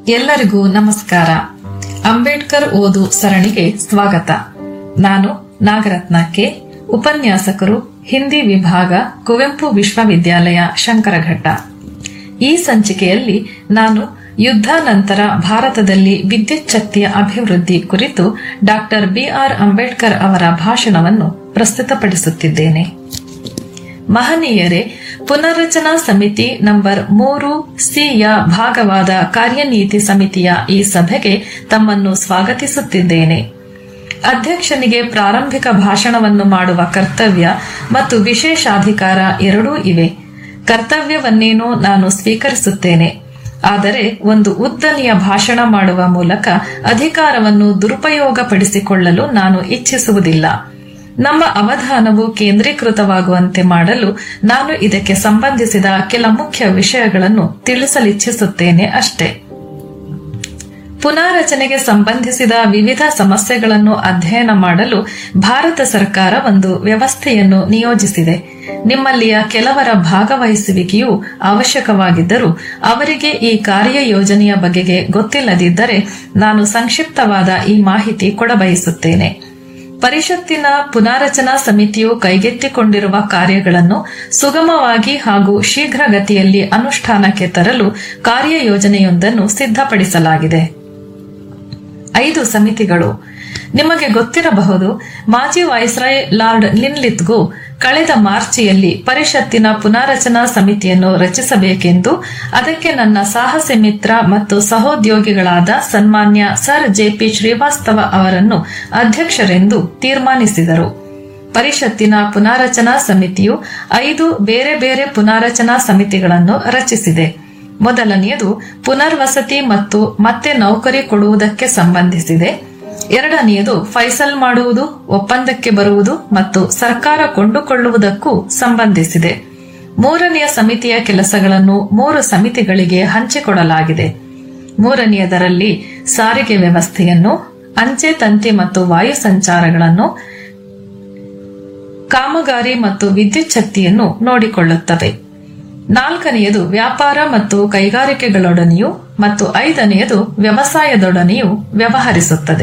ಎಲ್ಲರಿಗೂ ನಮಸ್ಕಾರ ಅಂಬೇಡ್ಕರ್ ಓದು ಸರಣಿಗೆ ಸ್ವಾಗತ ನಾನು ನಾಗರತ್ನ ಕೆ ಉಪನ್ಯಾಸಕರು ಹಿಂದಿ ವಿಭಾಗ ಕುವೆಂಪು ವಿಶ್ವವಿದ್ಯಾಲಯ ಶಂಕರಘಟ್ಟ ಈ ಸಂಚಿಕೆಯಲ್ಲಿ ನಾನು ಯುದ್ಧ ನಂತರ ಭಾರತದಲ್ಲಿ ವಿದ್ಯುತ್ ಶಕ್ತಿಯ ಅಭಿವೃದ್ಧಿ ಕುರಿತು ಡಾಕ್ಟರ್ ಬಿಆರ್ ಅಂಬೇಡ್ಕರ್ ಅವರ ಭಾಷಣವನ್ನು ಪ್ರಸ್ತುತಪಡಿಸುತ್ತಿದ್ದೇನೆ ಮಹನೀಯರೇ ಪುನರ್ರಚನಾ ಸಮಿತಿ ನಂಬರ್ ಮೂರು ಸಿಯ ಭಾಗವಾದ ಕಾರ್ಯನೀತಿ ಸಮಿತಿಯ ಈ ಸಭೆಗೆ ತಮ್ಮನ್ನು ಸ್ವಾಗತಿಸುತ್ತಿದ್ದೇನೆ ಅಧ್ಯಕ್ಷನಿಗೆ ಪ್ರಾರಂಭಿಕ ಭಾಷಣವನ್ನು ಮಾಡುವ ಕರ್ತವ್ಯ ಮತ್ತು ವಿಶೇಷಾಧಿಕಾರ ಎರಡೂ ಇವೆ ಕರ್ತವ್ಯವನ್ನೇನೋ ನಾನು ಸ್ವೀಕರಿಸುತ್ತೇನೆ ಆದರೆ ಒಂದು ಉದ್ದನೆಯ ಭಾಷಣ ಮಾಡುವ ಮೂಲಕ ಅಧಿಕಾರವನ್ನು ದುರುಪಯೋಗಪಡಿಸಿಕೊಳ್ಳಲು ನಾನು ಇಚ್ಛಿಸುವುದಿಲ್ಲ ನಮ್ಮ ಅವಧಾನವು ಕೇಂದ್ರೀಕೃತವಾಗುವಂತೆ ಮಾಡಲು ನಾನು ಇದಕ್ಕೆ ಸಂಬಂಧಿಸಿದ ಕೆಲ ಮುಖ್ಯ ವಿಷಯಗಳನ್ನು ತಿಳಿಸಲಿಚ್ಛಿಸುತ್ತೇನೆ ಅಷ್ಟೇ ಪುನಾರಚನೆಗೆ ಸಂಬಂಧಿಸಿದ ವಿವಿಧ ಸಮಸ್ಯೆಗಳನ್ನು ಅಧ್ಯಯನ ಮಾಡಲು ಭಾರತ ಸರ್ಕಾರ ಒಂದು ವ್ಯವಸ್ಥೆಯನ್ನು ನಿಯೋಜಿಸಿದೆ ನಿಮ್ಮಲ್ಲಿಯ ಕೆಲವರ ಭಾಗವಹಿಸುವಿಕೆಯು ಅವಶ್ಯಕವಾಗಿದ್ದರೂ ಅವರಿಗೆ ಈ ಕಾರ್ಯಯೋಜನೆಯ ಬಗೆಗೆ ಗೊತ್ತಿಲ್ಲದಿದ್ದರೆ ನಾನು ಸಂಕ್ಷಿಪ್ತವಾದ ಈ ಮಾಹಿತಿ ಕೊಡಬಯಸುತ್ತೇನೆ ಪರಿಷತ್ತಿನ ಪುನಾರಚನಾ ಸಮಿತಿಯು ಕೈಗೆತ್ತಿಕೊಂಡಿರುವ ಕಾರ್ಯಗಳನ್ನು ಸುಗಮವಾಗಿ ಹಾಗೂ ಶೀಘ್ರಗತಿಯಲ್ಲಿ ಅನುಷ್ಠಾನಕ್ಕೆ ತರಲು ಕಾರ್ಯಯೋಜನೆಯೊಂದನ್ನು ಸಿದ್ಧಪಡಿಸಲಾಗಿದೆ ಐದು ಸಮಿತಿಗಳು ನಿಮಗೆ ಗೊತ್ತಿರಬಹುದು ಮಾಜಿ ವೈಸ್ರಾಯ್ ಲಾರ್ಡ್ ಲಿನ್ಲಿತ್ಗೂ ಕಳೆದ ಮಾರ್ಚಿಯಲ್ಲಿ ಪರಿಷತ್ತಿನ ಪುನಾರಚನಾ ಸಮಿತಿಯನ್ನು ರಚಿಸಬೇಕೆಂದು ಅದಕ್ಕೆ ನನ್ನ ಸಾಹಸಿ ಮಿತ್ರ ಮತ್ತು ಸಹೋದ್ಯೋಗಿಗಳಾದ ಸನ್ಮಾನ್ಯ ಸರ್ ಜೆಪಿ ಶ್ರೀವಾಸ್ತವ ಅವರನ್ನು ಅಧ್ಯಕ್ಷರೆಂದು ತೀರ್ಮಾನಿಸಿದರು ಪರಿಷತ್ತಿನ ಪುನಾರಚನಾ ಸಮಿತಿಯು ಐದು ಬೇರೆ ಬೇರೆ ಪುನಾರಚನಾ ಸಮಿತಿಗಳನ್ನು ರಚಿಸಿದೆ ಮೊದಲನೆಯದು ಪುನರ್ವಸತಿ ಮತ್ತು ಮತ್ತೆ ನೌಕರಿ ಕೊಡುವುದಕ್ಕೆ ಸಂಬಂಧಿಸಿದೆ ಎರಡನೆಯದು ಫೈಸಲ್ ಮಾಡುವುದು ಒಪ್ಪಂದಕ್ಕೆ ಬರುವುದು ಮತ್ತು ಸರ್ಕಾರ ಕೊಂಡುಕೊಳ್ಳುವುದಕ್ಕೂ ಸಂಬಂಧಿಸಿದೆ ಮೂರನೆಯ ಸಮಿತಿಯ ಕೆಲಸಗಳನ್ನು ಮೂರು ಸಮಿತಿಗಳಿಗೆ ಹಂಚಿಕೊಡಲಾಗಿದೆ ಮೂರನೆಯದರಲ್ಲಿ ಸಾರಿಗೆ ವ್ಯವಸ್ಥೆಯನ್ನು ಅಂಚೆ ತಂತಿ ಮತ್ತು ವಾಯು ಸಂಚಾರಗಳನ್ನು ಕಾಮಗಾರಿ ಮತ್ತು ವಿದ್ಯುತ್ ಶಕ್ತಿಯನ್ನು ನೋಡಿಕೊಳ್ಳುತ್ತವೆ ನಾಲ್ಕನೆಯದು ವ್ಯಾಪಾರ ಮತ್ತು ಕೈಗಾರಿಕೆಗಳೊಡನೆಯೂ ಮತ್ತು ಐದನೆಯದು ವ್ಯವಸಾಯದೊಡನೆಯೂ ವ್ಯವಹರಿಸುತ್ತದೆ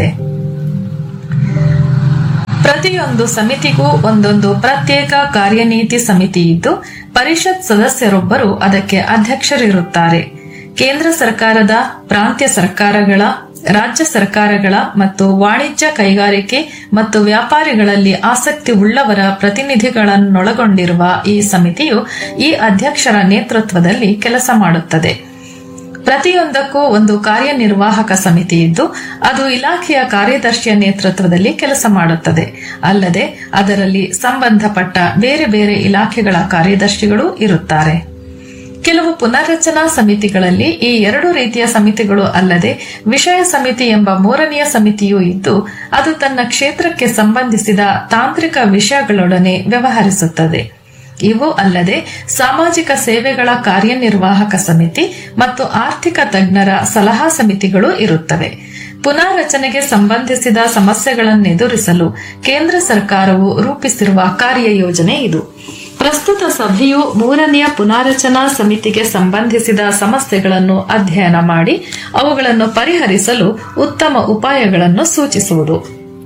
ಪ್ರತಿಯೊಂದು ಸಮಿತಿಗೂ ಒಂದೊಂದು ಪ್ರತ್ಯೇಕ ಕಾರ್ಯನೀತಿ ಸಮಿತಿ ಇದ್ದು ಪರಿಷತ್ ಸದಸ್ಯರೊಬ್ಬರು ಅದಕ್ಕೆ ಅಧ್ಯಕ್ಷರಿರುತ್ತಾರೆ ಕೇಂದ್ರ ಸರ್ಕಾರದ ಪ್ರಾಂತ್ಯ ಸರ್ಕಾರಗಳ ರಾಜ್ಯ ಸರ್ಕಾರಗಳ ಮತ್ತು ವಾಣಿಜ್ಯ ಕೈಗಾರಿಕೆ ಮತ್ತು ವ್ಯಾಪಾರಿಗಳಲ್ಲಿ ಆಸಕ್ತಿ ಉಳ್ಳವರ ಪ್ರತಿನಿಧಿಗಳನ್ನೊಳಗೊಂಡಿರುವ ಈ ಸಮಿತಿಯು ಈ ಅಧ್ಯಕ್ಷರ ನೇತೃತ್ವದಲ್ಲಿ ಕೆಲಸ ಮಾಡುತ್ತದೆ ಪ್ರತಿಯೊಂದಕ್ಕೂ ಒಂದು ಕಾರ್ಯನಿರ್ವಾಹಕ ಸಮಿತಿ ಇದ್ದು ಅದು ಇಲಾಖೆಯ ಕಾರ್ಯದರ್ಶಿಯ ನೇತೃತ್ವದಲ್ಲಿ ಕೆಲಸ ಮಾಡುತ್ತದೆ ಅಲ್ಲದೆ ಅದರಲ್ಲಿ ಸಂಬಂಧಪಟ್ಟ ಬೇರೆ ಬೇರೆ ಇಲಾಖೆಗಳ ಕಾರ್ಯದರ್ಶಿಗಳು ಇರುತ್ತಾರೆ ಕೆಲವು ಪುನರ್ರಚನಾ ಸಮಿತಿಗಳಲ್ಲಿ ಈ ಎರಡು ರೀತಿಯ ಸಮಿತಿಗಳು ಅಲ್ಲದೆ ವಿಷಯ ಸಮಿತಿ ಎಂಬ ಮೂರನೆಯ ಸಮಿತಿಯೂ ಇದ್ದು ಅದು ತನ್ನ ಕ್ಷೇತ್ರಕ್ಕೆ ಸಂಬಂಧಿಸಿದ ತಾಂತ್ರಿಕ ವಿಷಯಗಳೊಡನೆ ವ್ಯವಹರಿಸುತ್ತದೆ ಇವು ಅಲ್ಲದೆ ಸಾಮಾಜಿಕ ಸೇವೆಗಳ ಕಾರ್ಯನಿರ್ವಾಹಕ ಸಮಿತಿ ಮತ್ತು ಆರ್ಥಿಕ ತಜ್ಞರ ಸಲಹಾ ಸಮಿತಿಗಳು ಇರುತ್ತವೆ ಪುನಾರಚನೆಗೆ ಸಂಬಂಧಿಸಿದ ಸಮಸ್ಯೆಗಳನ್ನೆದುರಿಸಲು ಕೇಂದ್ರ ಸರ್ಕಾರವು ರೂಪಿಸಿರುವ ಕಾರ್ಯಯೋಜನೆ ಇದು ಪ್ರಸ್ತುತ ಸಭೆಯು ಮೂರನೆಯ ಪುನಾರಚನಾ ಸಮಿತಿಗೆ ಸಂಬಂಧಿಸಿದ ಸಮಸ್ಯೆಗಳನ್ನು ಅಧ್ಯಯನ ಮಾಡಿ ಅವುಗಳನ್ನು ಪರಿಹರಿಸಲು ಉತ್ತಮ ಉಪಾಯಗಳನ್ನು ಸೂಚಿಸುವುದು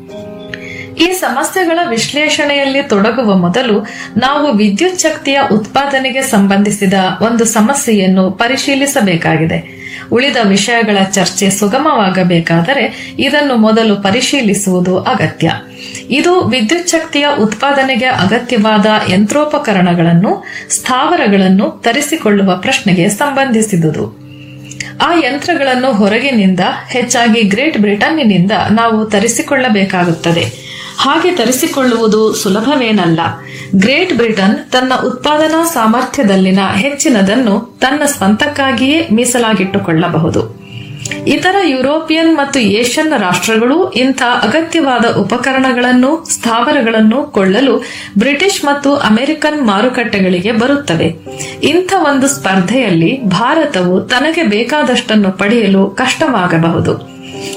ಈ ಸಮಸ್ಯೆಗಳ ವಿಶ್ಲೇಷಣೆಯಲ್ಲಿ ತೊಡಗುವ ಮೊದಲು ನಾವು ವಿದ್ಯುತ್ ಶಕ್ತಿಯ ಉತ್ಪಾದನೆಗೆ ಸಂಬಂಧಿಸಿದ ಒಂದು ಸಮಸ್ಯೆಯನ್ನು ಪರಿಶೀಲಿಸಬೇಕಾಗಿದೆ ಉಳಿದ ವಿಷಯಗಳ ಚರ್ಚೆ ಸುಗಮವಾಗಬೇಕಾದರೆ ಇದನ್ನು ಮೊದಲು ಪರಿಶೀಲಿಸುವುದು ಅಗತ್ಯ ಇದು ವಿದ್ಯುತ್ ಶಕ್ತಿಯ ಉತ್ಪಾದನೆಗೆ ಅಗತ್ಯವಾದ ಯಂತ್ರೋಪಕರಣಗಳನ್ನು ಸ್ಥಾವರಗಳನ್ನು ತರಿಸಿಕೊಳ್ಳುವ ಪ್ರಶ್ನೆಗೆ ಸಂಬಂಧಿಸಿದುದು ಆ ಯಂತ್ರಗಳನ್ನು ಹೊರಗಿನಿಂದ ಹೆಚ್ಚಾಗಿ ಗ್ರೇಟ್ ಬ್ರಿಟನ್ನಿನಿಂದ ನಾವು ತರಿಸಿಕೊಳ್ಳಬೇಕಾಗುತ್ತದೆ ಹಾಗೆ ತರಿಸಿಕೊಳ್ಳುವುದು ಸುಲಭವೇನಲ್ಲ ಗ್ರೇಟ್ ಬ್ರಿಟನ್ ತನ್ನ ಉತ್ಪಾದನಾ ಸಾಮರ್ಥ್ಯದಲ್ಲಿನ ಹೆಚ್ಚಿನದನ್ನು ತನ್ನ ಸ್ವಂತಕ್ಕಾಗಿಯೇ ಮೀಸಲಾಗಿಟ್ಟುಕೊಳ್ಳಬಹುದು ಇತರ ಯುರೋಪಿಯನ್ ಮತ್ತು ಏಷ್ಯನ್ ರಾಷ್ಟ್ರಗಳು ಇಂಥ ಅಗತ್ಯವಾದ ಉಪಕರಣಗಳನ್ನು ಸ್ಥಾವರಗಳನ್ನು ಕೊಳ್ಳಲು ಬ್ರಿಟಿಷ್ ಮತ್ತು ಅಮೆರಿಕನ್ ಮಾರುಕಟ್ಟೆಗಳಿಗೆ ಬರುತ್ತವೆ ಇಂಥ ಒಂದು ಸ್ಪರ್ಧೆಯಲ್ಲಿ ಭಾರತವು ತನಗೆ ಬೇಕಾದಷ್ಟನ್ನು ಪಡೆಯಲು ಕಷ್ಟವಾಗಬಹುದು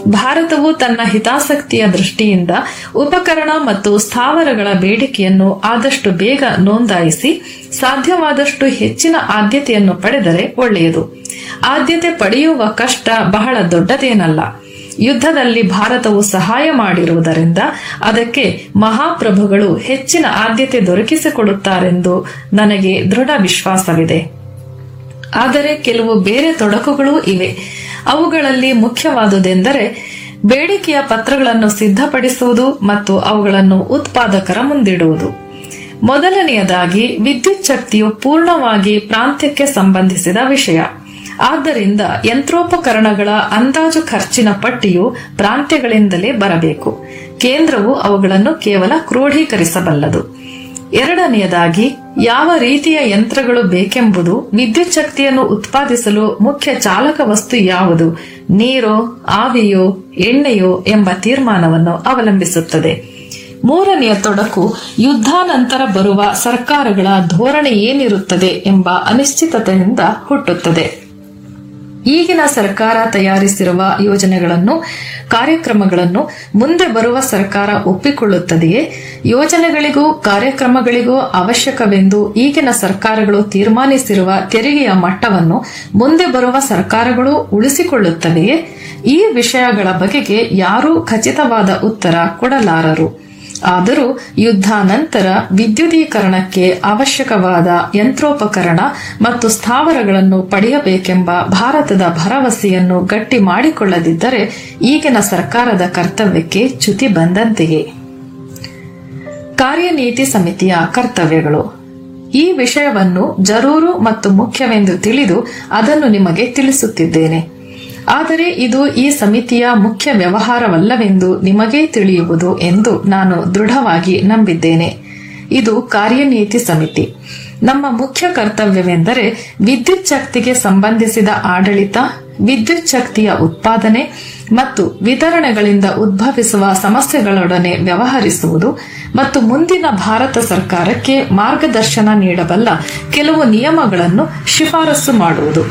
ಭಾರತವು ತನ್ನ ಹಿತಾಸಕ್ತಿಯ ದೃಷ್ಟಿಯಿಂದ ಉಪಕರಣ ಮತ್ತು ಸ್ಥಾವರಗಳ ಬೇಡಿಕೆಯನ್ನು ಆದಷ್ಟು ಬೇಗ ನೋಂದಾಯಿಸಿ ಸಾಧ್ಯವಾದಷ್ಟು ಹೆಚ್ಚಿನ ಆದ್ಯತೆಯನ್ನು ಪಡೆದರೆ ಒಳ್ಳೆಯದು ಆದ್ಯತೆ ಪಡೆಯುವ ಕಷ್ಟ ಬಹಳ ದೊಡ್ಡದೇನಲ್ಲ ಯುದ್ಧದಲ್ಲಿ ಭಾರತವು ಸಹಾಯ ಮಾಡಿರುವುದರಿಂದ ಅದಕ್ಕೆ ಮಹಾಪ್ರಭುಗಳು ಹೆಚ್ಚಿನ ಆದ್ಯತೆ ದೊರಕಿಸಿಕೊಡುತ್ತಾರೆಂದು ನನಗೆ ದೃಢ ವಿಶ್ವಾಸವಿದೆ ಆದರೆ ಕೆಲವು ಬೇರೆ ತೊಡಕುಗಳೂ ಇವೆ ಅವುಗಳಲ್ಲಿ ಮುಖ್ಯವಾದುದೆಂದರೆ ಬೇಡಿಕೆಯ ಪತ್ರಗಳನ್ನು ಸಿದ್ಧಪಡಿಸುವುದು ಮತ್ತು ಅವುಗಳನ್ನು ಉತ್ಪಾದಕರ ಮುಂದಿಡುವುದು ಮೊದಲನೆಯದಾಗಿ ವಿದ್ಯುತ್ ಶಕ್ತಿಯು ಪೂರ್ಣವಾಗಿ ಪ್ರಾಂತ್ಯಕ್ಕೆ ಸಂಬಂಧಿಸಿದ ವಿಷಯ ಆದ್ದರಿಂದ ಯಂತ್ರೋಪಕರಣಗಳ ಅಂದಾಜು ಖರ್ಚಿನ ಪಟ್ಟಿಯು ಪ್ರಾಂತ್ಯಗಳಿಂದಲೇ ಬರಬೇಕು ಕೇಂದ್ರವು ಅವುಗಳನ್ನು ಕೇವಲ ಕ್ರೋಢೀಕರಿಸಬಲ್ಲದು ಎರಡನೆಯದಾಗಿ ಯಾವ ರೀತಿಯ ಯಂತ್ರಗಳು ಬೇಕೆಂಬುದು ವಿದ್ಯುತ್ ಶಕ್ತಿಯನ್ನು ಉತ್ಪಾದಿಸಲು ಮುಖ್ಯ ಚಾಲಕ ವಸ್ತು ಯಾವುದು ನೀರೋ ಆವಿಯೋ ಎಣ್ಣೆಯೋ ಎಂಬ ತೀರ್ಮಾನವನ್ನು ಅವಲಂಬಿಸುತ್ತದೆ ಮೂರನೆಯ ತೊಡಕು ಯುದ್ಧಾನಂತರ ಬರುವ ಸರ್ಕಾರಗಳ ಧೋರಣೆ ಏನಿರುತ್ತದೆ ಎಂಬ ಅನಿಶ್ಚಿತತೆಯಿಂದ ಹುಟ್ಟುತ್ತದೆ ಈಗಿನ ಸರ್ಕಾರ ತಯಾರಿಸಿರುವ ಯೋಜನೆಗಳನ್ನು ಕಾರ್ಯಕ್ರಮಗಳನ್ನು ಮುಂದೆ ಬರುವ ಸರ್ಕಾರ ಒಪ್ಪಿಕೊಳ್ಳುತ್ತದೆಯೇ ಯೋಜನೆಗಳಿಗೂ ಕಾರ್ಯಕ್ರಮಗಳಿಗೂ ಅವಶ್ಯಕವೆಂದು ಈಗಿನ ಸರ್ಕಾರಗಳು ತೀರ್ಮಾನಿಸಿರುವ ತೆರಿಗೆಯ ಮಟ್ಟವನ್ನು ಮುಂದೆ ಬರುವ ಸರ್ಕಾರಗಳು ಉಳಿಸಿಕೊಳ್ಳುತ್ತವೆಯೇ ಈ ವಿಷಯಗಳ ಬಗೆಗೆ ಯಾರೂ ಖಚಿತವಾದ ಉತ್ತರ ಕೊಡಲಾರರು ಆದರೂ ಯುದ್ಧಾನಂತರ ವಿದ್ಯುದೀಕರಣಕ್ಕೆ ಅವಶ್ಯಕವಾದ ಯಂತ್ರೋಪಕರಣ ಮತ್ತು ಸ್ಥಾವರಗಳನ್ನು ಪಡೆಯಬೇಕೆಂಬ ಭಾರತದ ಭರವಸೆಯನ್ನು ಗಟ್ಟಿ ಮಾಡಿಕೊಳ್ಳದಿದ್ದರೆ ಈಗಿನ ಸರ್ಕಾರದ ಕರ್ತವ್ಯಕ್ಕೆ ಚ್ಯುತಿ ಬಂದಂತೆಯೇ ಕಾರ್ಯನೀತಿ ಸಮಿತಿಯ ಕರ್ತವ್ಯಗಳು ಈ ವಿಷಯವನ್ನು ಜರೂರು ಮತ್ತು ಮುಖ್ಯವೆಂದು ತಿಳಿದು ಅದನ್ನು ನಿಮಗೆ ತಿಳಿಸುತ್ತಿದ್ದೇನೆ ಆದರೆ ಇದು ಈ ಸಮಿತಿಯ ಮುಖ್ಯ ವ್ಯವಹಾರವಲ್ಲವೆಂದು ನಿಮಗೇ ತಿಳಿಯುವುದು ಎಂದು ನಾನು ದೃಢವಾಗಿ ನಂಬಿದ್ದೇನೆ ಇದು ಕಾರ್ಯನೀತಿ ಸಮಿತಿ ನಮ್ಮ ಮುಖ್ಯ ಕರ್ತವ್ಯವೆಂದರೆ ವಿದ್ಯುತ್ ಶಕ್ತಿಗೆ ಸಂಬಂಧಿಸಿದ ಆಡಳಿತ ವಿದ್ಯುತ್ ಶಕ್ತಿಯ ಉತ್ಪಾದನೆ ಮತ್ತು ವಿತರಣೆಗಳಿಂದ ಉದ್ಭವಿಸುವ ಸಮಸ್ಯೆಗಳೊಡನೆ ವ್ಯವಹರಿಸುವುದು ಮತ್ತು ಮುಂದಿನ ಭಾರತ ಸರ್ಕಾರಕ್ಕೆ ಮಾರ್ಗದರ್ಶನ ನೀಡಬಲ್ಲ ಕೆಲವು ನಿಯಮಗಳನ್ನು ಶಿಫಾರಸು ಮಾಡುವುದು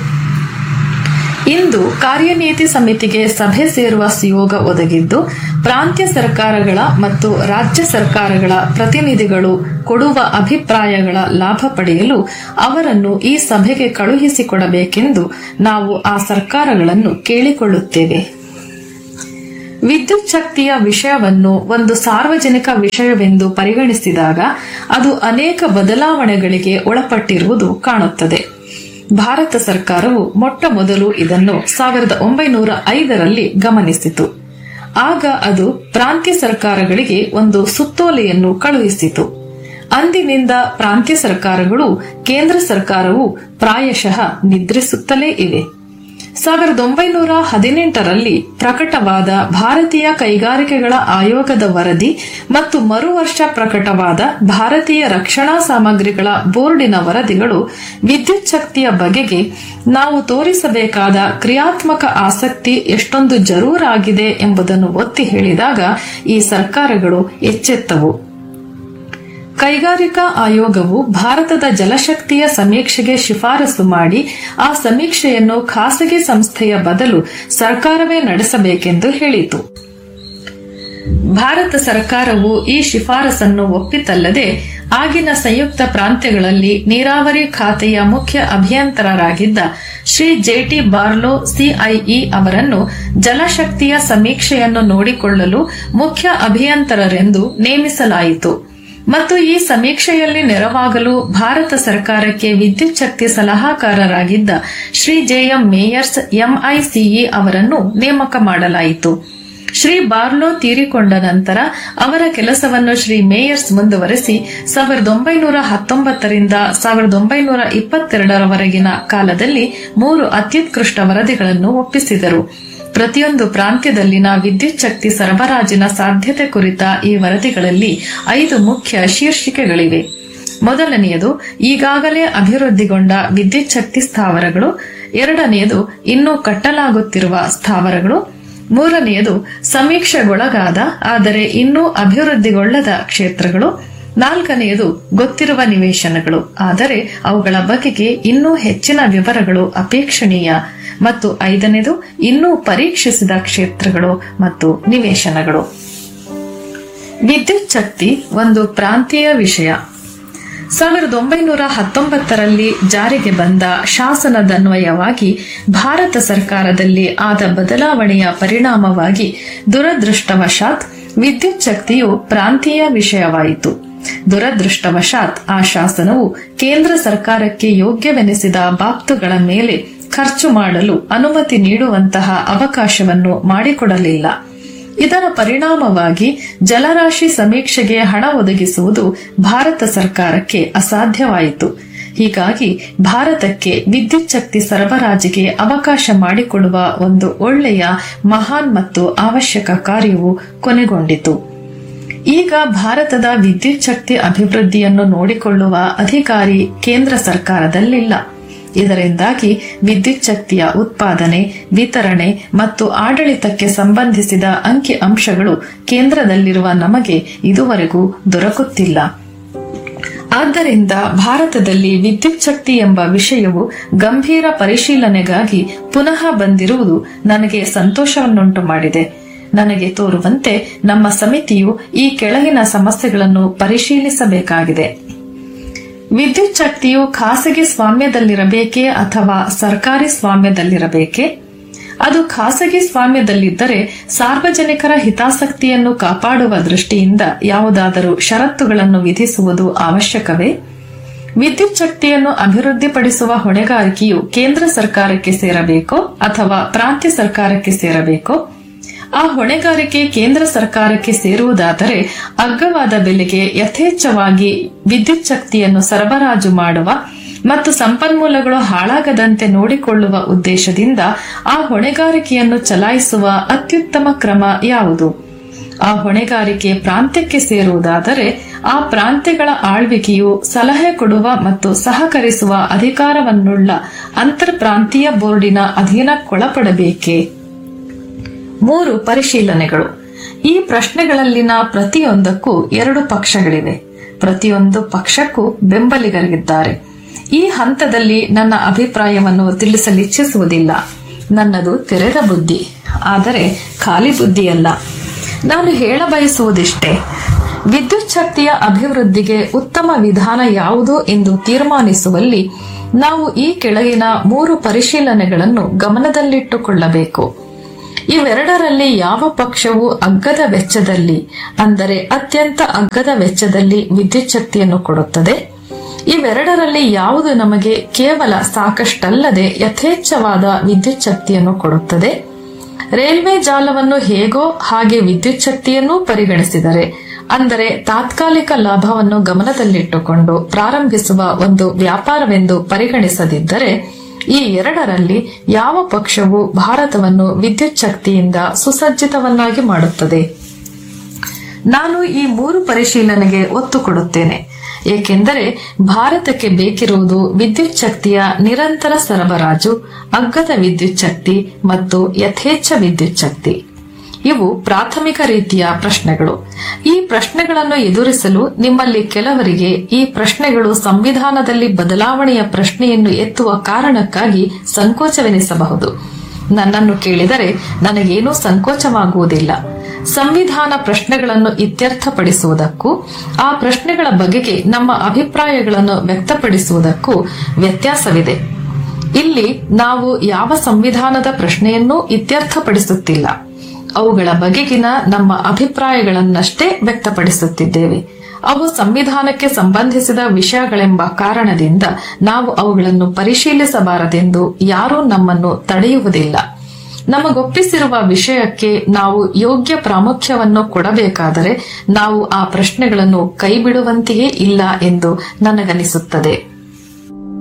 ಇಂದು ಕಾರ್ಯನೀತಿ ಸಮಿತಿಗೆ ಸಭೆ ಸೇರುವ ಸುಯೋಗ ಒದಗಿದ್ದು ಪ್ರಾಂತ್ಯ ಸರ್ಕಾರಗಳ ಮತ್ತು ರಾಜ್ಯ ಸರ್ಕಾರಗಳ ಪ್ರತಿನಿಧಿಗಳು ಕೊಡುವ ಅಭಿಪ್ರಾಯಗಳ ಲಾಭ ಪಡೆಯಲು ಅವರನ್ನು ಈ ಸಭೆಗೆ ಕಳುಹಿಸಿಕೊಡಬೇಕೆಂದು ನಾವು ಆ ಸರ್ಕಾರಗಳನ್ನು ಕೇಳಿಕೊಳ್ಳುತ್ತೇವೆ ವಿದ್ಯುತ್ ಶಕ್ತಿಯ ವಿಷಯವನ್ನು ಒಂದು ಸಾರ್ವಜನಿಕ ವಿಷಯವೆಂದು ಪರಿಗಣಿಸಿದಾಗ ಅದು ಅನೇಕ ಬದಲಾವಣೆಗಳಿಗೆ ಒಳಪಟ್ಟಿರುವುದು ಕಾಣುತ್ತದೆ ಭಾರತ ಸರ್ಕಾರವು ಮೊಟ್ಟ ಮೊದಲು ಇದನ್ನು ಸಾವಿರದ ಒಂಬೈನೂರ ಐದರಲ್ಲಿ ಗಮನಿಸಿತು ಆಗ ಅದು ಪ್ರಾಂತ್ಯ ಸರ್ಕಾರಗಳಿಗೆ ಒಂದು ಸುತ್ತೋಲೆಯನ್ನು ಕಳುಹಿಸಿತು ಅಂದಿನಿಂದ ಪ್ರಾಂತ್ಯ ಸರ್ಕಾರಗಳು ಕೇಂದ್ರ ಸರ್ಕಾರವು ಪ್ರಾಯಶಃ ನಿದ್ರಿಸುತ್ತಲೇ ಇವೆ ಸಾವಿರದ ಒಂಬೈನೂರ ಹದಿನೆಂಟರಲ್ಲಿ ಪ್ರಕಟವಾದ ಭಾರತೀಯ ಕೈಗಾರಿಕೆಗಳ ಆಯೋಗದ ವರದಿ ಮತ್ತು ಮರು ವರ್ಷ ಪ್ರಕಟವಾದ ಭಾರತೀಯ ರಕ್ಷಣಾ ಸಾಮಗ್ರಿಗಳ ಬೋರ್ಡಿನ ವರದಿಗಳು ವಿದ್ಯುತ್ ಶಕ್ತಿಯ ಬಗೆಗೆ ನಾವು ತೋರಿಸಬೇಕಾದ ಕ್ರಿಯಾತ್ಮಕ ಆಸಕ್ತಿ ಎಷ್ಟೊಂದು ಜರೂರಾಗಿದೆ ಎಂಬುದನ್ನು ಒತ್ತಿ ಹೇಳಿದಾಗ ಈ ಸರ್ಕಾರಗಳು ಎಚ್ಚೆತ್ತವು ಕೈಗಾರಿಕಾ ಆಯೋಗವು ಭಾರತದ ಜಲಶಕ್ತಿಯ ಸಮೀಕ್ಷೆಗೆ ಶಿಫಾರಸು ಮಾಡಿ ಆ ಸಮೀಕ್ಷೆಯನ್ನು ಖಾಸಗಿ ಸಂಸ್ಥೆಯ ಬದಲು ಸರ್ಕಾರವೇ ನಡೆಸಬೇಕೆಂದು ಹೇಳಿತು ಭಾರತ ಸರ್ಕಾರವು ಈ ಶಿಫಾರಸನ್ನು ಒಪ್ಪಿತಲ್ಲದೆ ಆಗಿನ ಸಂಯುಕ್ತ ಪ್ರಾಂತ್ಯಗಳಲ್ಲಿ ನೀರಾವರಿ ಖಾತೆಯ ಮುಖ್ಯ ಅಭಿಯಂತರರಾಗಿದ್ದ ಶ್ರೀ ಜೆಟಿ ಬಾರ್ಲೋ ಸಿಐಇ ಅವರನ್ನು ಜಲಶಕ್ತಿಯ ಸಮೀಕ್ಷೆಯನ್ನು ನೋಡಿಕೊಳ್ಳಲು ಮುಖ್ಯ ಅಭಿಯಂತರರೆಂದು ನೇಮಿಸಲಾಯಿತು ಮತ್ತು ಈ ಸಮೀಕ್ಷೆಯಲ್ಲಿ ನೆರವಾಗಲು ಭಾರತ ಸರ್ಕಾರಕ್ಕೆ ವಿದ್ಯುತ್ ಶಕ್ತಿ ಸಲಹಾಕಾರರಾಗಿದ್ದ ಶ್ರೀ ಜೆಎಂ ಮೇಯರ್ಸ್ ಎಂಐಸಿಇ ಅವರನ್ನು ನೇಮಕ ಮಾಡಲಾಯಿತು ಶ್ರೀ ಬಾರ್ಲೋ ತೀರಿಕೊಂಡ ನಂತರ ಅವರ ಕೆಲಸವನ್ನು ಶ್ರೀ ಮೇಯರ್ಸ್ ಮುಂದುವರೆಸಿ ಸಾವಿರದ ಒಂಬೈನೂರ ಹತ್ತೊಂಬತ್ತರಿಂದ ಸಾವಿರದ ಒಂಬೈನೂರ ಇಪ್ಪತ್ತೆರಡರವರೆಗಿನ ಕಾಲದಲ್ಲಿ ಮೂರು ಅತ್ಯುತ್ಕೃಷ್ಟ ವರದಿಗಳನ್ನು ಒಪ್ಪಿಸಿದರು ಪ್ರತಿಯೊಂದು ಪ್ರಾಂತ್ಯದಲ್ಲಿನ ವಿದ್ಯುತ್ ಶಕ್ತಿ ಸರಬರಾಜಿನ ಸಾಧ್ಯತೆ ಕುರಿತ ಈ ವರದಿಗಳಲ್ಲಿ ಐದು ಮುಖ್ಯ ಶೀರ್ಷಿಕೆಗಳಿವೆ ಮೊದಲನೆಯದು ಈಗಾಗಲೇ ಅಭಿವೃದ್ಧಿಗೊಂಡ ವಿದ್ಯುತ್ ಶಕ್ತಿ ಸ್ಥಾವರಗಳು ಎರಡನೆಯದು ಇನ್ನೂ ಕಟ್ಟಲಾಗುತ್ತಿರುವ ಸ್ಥಾವರಗಳು ಮೂರನೆಯದು ಸಮೀಕ್ಷೆಗೊಳಗಾದ ಆದರೆ ಇನ್ನೂ ಅಭಿವೃದ್ಧಿಗೊಳ್ಳದ ಕ್ಷೇತ್ರಗಳು ನಾಲ್ಕನೆಯದು ಗೊತ್ತಿರುವ ನಿವೇಶನಗಳು ಆದರೆ ಅವುಗಳ ಬಗೆಗೆ ಇನ್ನೂ ಹೆಚ್ಚಿನ ವಿವರಗಳು ಅಪೇಕ್ಷಣೀಯ ಮತ್ತು ಐದನೇದು ಇನ್ನೂ ಪರೀಕ್ಷಿಸಿದ ಕ್ಷೇತ್ರಗಳು ಮತ್ತು ನಿವೇಶನಗಳು ವಿದ್ಯುತ್ ಶಕ್ತಿ ಒಂದು ಪ್ರಾಂತೀಯ ವಿಷಯ ಸಾವಿರದ ಒಂಬೈನೂರ ಹತ್ತೊಂಬತ್ತರಲ್ಲಿ ಜಾರಿಗೆ ಬಂದ ಶಾಸನದನ್ವಯವಾಗಿ ಭಾರತ ಸರ್ಕಾರದಲ್ಲಿ ಆದ ಬದಲಾವಣೆಯ ಪರಿಣಾಮವಾಗಿ ದುರದೃಷ್ಟವಶಾತ್ ವಿದ್ಯುತ್ ಶಕ್ತಿಯು ಪ್ರಾಂತೀಯ ವಿಷಯವಾಯಿತು ದುರದೃಷ್ಟವಶಾತ್ ಆ ಶಾಸನವು ಕೇಂದ್ರ ಸರ್ಕಾರಕ್ಕೆ ಯೋಗ್ಯವೆನಿಸಿದ ಬಾಬ್ತುಗಳ ಮೇಲೆ ಖರ್ಚು ಮಾಡಲು ಅನುಮತಿ ನೀಡುವಂತಹ ಅವಕಾಶವನ್ನು ಮಾಡಿಕೊಡಲಿಲ್ಲ ಇದರ ಪರಿಣಾಮವಾಗಿ ಜಲರಾಶಿ ಸಮೀಕ್ಷೆಗೆ ಹಣ ಒದಗಿಸುವುದು ಭಾರತ ಸರ್ಕಾರಕ್ಕೆ ಅಸಾಧ್ಯವಾಯಿತು ಹೀಗಾಗಿ ಭಾರತಕ್ಕೆ ವಿದ್ಯುತ್ ಶಕ್ತಿ ಸರಬರಾಜಿಗೆ ಅವಕಾಶ ಮಾಡಿಕೊಡುವ ಒಂದು ಒಳ್ಳೆಯ ಮಹಾನ್ ಮತ್ತು ಅವಶ್ಯಕ ಕಾರ್ಯವು ಕೊನೆಗೊಂಡಿತು ಈಗ ಭಾರತದ ವಿದ್ಯುತ್ ಶಕ್ತಿ ಅಭಿವೃದ್ಧಿಯನ್ನು ನೋಡಿಕೊಳ್ಳುವ ಅಧಿಕಾರಿ ಕೇಂದ್ರ ಸರ್ಕಾರದಲ್ಲಿಲ್ಲ ಇದರಿಂದಾಗಿ ವಿದ್ಯುತ್ ಶಕ್ತಿಯ ಉತ್ಪಾದನೆ ವಿತರಣೆ ಮತ್ತು ಆಡಳಿತಕ್ಕೆ ಸಂಬಂಧಿಸಿದ ಅಂಕಿ ಅಂಶಗಳು ಕೇಂದ್ರದಲ್ಲಿರುವ ನಮಗೆ ಇದುವರೆಗೂ ದೊರಕುತ್ತಿಲ್ಲ ಆದ್ದರಿಂದ ಭಾರತದಲ್ಲಿ ವಿದ್ಯುತ್ ಶಕ್ತಿ ಎಂಬ ವಿಷಯವು ಗಂಭೀರ ಪರಿಶೀಲನೆಗಾಗಿ ಪುನಃ ಬಂದಿರುವುದು ನನಗೆ ಸಂತೋಷವನ್ನುಂಟು ಮಾಡಿದೆ ನನಗೆ ತೋರುವಂತೆ ನಮ್ಮ ಸಮಿತಿಯು ಈ ಕೆಳಗಿನ ಸಮಸ್ಯೆಗಳನ್ನು ಪರಿಶೀಲಿಸಬೇಕಾಗಿದೆ ವಿದ್ಯುತ್ ಶಕ್ತಿಯು ಖಾಸಗಿ ಸ್ವಾಮ್ಯದಲ್ಲಿರಬೇಕೇ ಅಥವಾ ಸರ್ಕಾರಿ ಸ್ವಾಮ್ಯದಲ್ಲಿರಬೇಕೇ ಅದು ಖಾಸಗಿ ಸ್ವಾಮ್ಯದಲ್ಲಿದ್ದರೆ ಸಾರ್ವಜನಿಕರ ಹಿತಾಸಕ್ತಿಯನ್ನು ಕಾಪಾಡುವ ದೃಷ್ಟಿಯಿಂದ ಯಾವುದಾದರೂ ಷರತ್ತುಗಳನ್ನು ವಿಧಿಸುವುದು ಅವಶ್ಯಕವೇ ವಿದ್ಯುತ್ ಶಕ್ತಿಯನ್ನು ಅಭಿವೃದ್ಧಿಪಡಿಸುವ ಹೊಣೆಗಾರಿಕೆಯು ಕೇಂದ್ರ ಸರ್ಕಾರಕ್ಕೆ ಸೇರಬೇಕೋ ಅಥವಾ ಪ್ರಾಂತ್ಯ ಸರ್ಕಾರಕ್ಕೆ ಸೇರಬೇಕೋ ಆ ಹೊಣೆಗಾರಿಕೆ ಕೇಂದ್ರ ಸರ್ಕಾರಕ್ಕೆ ಸೇರುವುದಾದರೆ ಅಗ್ಗವಾದ ಬೆಲೆಗೆ ಯಥೇಚ್ಛವಾಗಿ ವಿದ್ಯುತ್ ಶಕ್ತಿಯನ್ನು ಸರಬರಾಜು ಮಾಡುವ ಮತ್ತು ಸಂಪನ್ಮೂಲಗಳು ಹಾಳಾಗದಂತೆ ನೋಡಿಕೊಳ್ಳುವ ಉದ್ದೇಶದಿಂದ ಆ ಹೊಣೆಗಾರಿಕೆಯನ್ನು ಚಲಾಯಿಸುವ ಅತ್ಯುತ್ತಮ ಕ್ರಮ ಯಾವುದು ಆ ಹೊಣೆಗಾರಿಕೆ ಪ್ರಾಂತ್ಯಕ್ಕೆ ಸೇರುವುದಾದರೆ ಆ ಪ್ರಾಂತ್ಯಗಳ ಆಳ್ವಿಕೆಯು ಸಲಹೆ ಕೊಡುವ ಮತ್ತು ಸಹಕರಿಸುವ ಅಧಿಕಾರವನ್ನುಳ್ಳ ಅಂತರ್ಪ್ರಾಂತೀಯ ಬೋರ್ಡಿನ ಅಧೀನಕ್ಕೊಳಪಡಬೇಕೇ ಮೂರು ಪರಿಶೀಲನೆಗಳು ಈ ಪ್ರಶ್ನೆಗಳಲ್ಲಿನ ಪ್ರತಿಯೊಂದಕ್ಕೂ ಎರಡು ಪಕ್ಷಗಳಿವೆ ಪ್ರತಿಯೊಂದು ಪಕ್ಷಕ್ಕೂ ಬೆಂಬಲಿಗರಿದ್ದಾರೆ ಈ ಹಂತದಲ್ಲಿ ನನ್ನ ಅಭಿಪ್ರಾಯವನ್ನು ತಿಳಿಸಲಿಚ್ಛಿಸುವುದಿಲ್ಲ ನನ್ನದು ತೆರೆದ ಬುದ್ಧಿ ಆದರೆ ಖಾಲಿ ಬುದ್ಧಿಯಲ್ಲ ನಾನು ಹೇಳಬಯಸುವುದಿಷ್ಟೇ ವಿದ್ಯುತ್ ಶಕ್ತಿಯ ಅಭಿವೃದ್ಧಿಗೆ ಉತ್ತಮ ವಿಧಾನ ಯಾವುದು ಎಂದು ತೀರ್ಮಾನಿಸುವಲ್ಲಿ ನಾವು ಈ ಕೆಳಗಿನ ಮೂರು ಪರಿಶೀಲನೆಗಳನ್ನು ಗಮನದಲ್ಲಿಟ್ಟುಕೊಳ್ಳಬೇಕು ಇವೆರಡರಲ್ಲಿ ಯಾವ ಪಕ್ಷವು ಅಗ್ಗದ ವೆಚ್ಚದಲ್ಲಿ ಅಂದರೆ ಅತ್ಯಂತ ಅಗ್ಗದ ವೆಚ್ಚದಲ್ಲಿ ವಿದ್ಯುತ್ ಶಕ್ತಿಯನ್ನು ಕೊಡುತ್ತದೆ ಇವೆರಡರಲ್ಲಿ ಯಾವುದು ನಮಗೆ ಕೇವಲ ಸಾಕಷ್ಟಲ್ಲದೆ ಯಥೇಚ್ಛವಾದ ವಿದ್ಯುತ್ ಶಕ್ತಿಯನ್ನು ಕೊಡುತ್ತದೆ ರೈಲ್ವೆ ಜಾಲವನ್ನು ಹೇಗೋ ಹಾಗೆ ವಿದ್ಯುತ್ ಶಕ್ತಿಯನ್ನೂ ಪರಿಗಣಿಸಿದರೆ ಅಂದರೆ ತಾತ್ಕಾಲಿಕ ಲಾಭವನ್ನು ಗಮನದಲ್ಲಿಟ್ಟುಕೊಂಡು ಪ್ರಾರಂಭಿಸುವ ಒಂದು ವ್ಯಾಪಾರವೆಂದು ಪರಿಗಣಿಸದಿದ್ದರೆ ಈ ಎರಡರಲ್ಲಿ ಯಾವ ಪಕ್ಷವು ಭಾರತವನ್ನು ವಿದ್ಯುತ್ ಶಕ್ತಿಯಿಂದ ಸುಸಜ್ಜಿತವನ್ನಾಗಿ ಮಾಡುತ್ತದೆ ನಾನು ಈ ಮೂರು ಪರಿಶೀಲನೆಗೆ ಒತ್ತು ಕೊಡುತ್ತೇನೆ ಏಕೆಂದರೆ ಭಾರತಕ್ಕೆ ಬೇಕಿರುವುದು ವಿದ್ಯುತ್ ಶಕ್ತಿಯ ನಿರಂತರ ಸರಬರಾಜು ಅಗ್ಗದ ವಿದ್ಯುತ್ ಶಕ್ತಿ ಮತ್ತು ಯಥೇಚ್ಛ ವಿದ್ಯುತ್ ಶಕ್ತಿ ಇವು ಪ್ರಾಥಮಿಕ ರೀತಿಯ ಪ್ರಶ್ನೆಗಳು ಈ ಪ್ರಶ್ನೆಗಳನ್ನು ಎದುರಿಸಲು ನಿಮ್ಮಲ್ಲಿ ಕೆಲವರಿಗೆ ಈ ಪ್ರಶ್ನೆಗಳು ಸಂವಿಧಾನದಲ್ಲಿ ಬದಲಾವಣೆಯ ಪ್ರಶ್ನೆಯನ್ನು ಎತ್ತುವ ಕಾರಣಕ್ಕಾಗಿ ಸಂಕೋಚವೆನಿಸಬಹುದು ನನ್ನನ್ನು ಕೇಳಿದರೆ ನನಗೇನೂ ಸಂಕೋಚವಾಗುವುದಿಲ್ಲ ಸಂವಿಧಾನ ಪ್ರಶ್ನೆಗಳನ್ನು ಇತ್ಯರ್ಥಪಡಿಸುವುದಕ್ಕೂ ಆ ಪ್ರಶ್ನೆಗಳ ಬಗೆಗೆ ನಮ್ಮ ಅಭಿಪ್ರಾಯಗಳನ್ನು ವ್ಯಕ್ತಪಡಿಸುವುದಕ್ಕೂ ವ್ಯತ್ಯಾಸವಿದೆ ಇಲ್ಲಿ ನಾವು ಯಾವ ಸಂವಿಧಾನದ ಪ್ರಶ್ನೆಯನ್ನೂ ಇತ್ಯರ್ಥಪಡಿಸುತ್ತಿಲ್ಲ ಅವುಗಳ ಬಗೆಗಿನ ನಮ್ಮ ಅಭಿಪ್ರಾಯಗಳನ್ನಷ್ಟೇ ವ್ಯಕ್ತಪಡಿಸುತ್ತಿದ್ದೇವೆ ಅವು ಸಂವಿಧಾನಕ್ಕೆ ಸಂಬಂಧಿಸಿದ ವಿಷಯಗಳೆಂಬ ಕಾರಣದಿಂದ ನಾವು ಅವುಗಳನ್ನು ಪರಿಶೀಲಿಸಬಾರದೆಂದು ಯಾರೂ ನಮ್ಮನ್ನು ತಡೆಯುವುದಿಲ್ಲ ನಮಗೊಪ್ಪಿಸಿರುವ ವಿಷಯಕ್ಕೆ ನಾವು ಯೋಗ್ಯ ಪ್ರಾಮುಖ್ಯವನ್ನು ಕೊಡಬೇಕಾದರೆ ನಾವು ಆ ಪ್ರಶ್ನೆಗಳನ್ನು ಕೈಬಿಡುವಂತೆಯೇ ಇಲ್ಲ ಎಂದು ನನಗನಿಸುತ್ತದೆ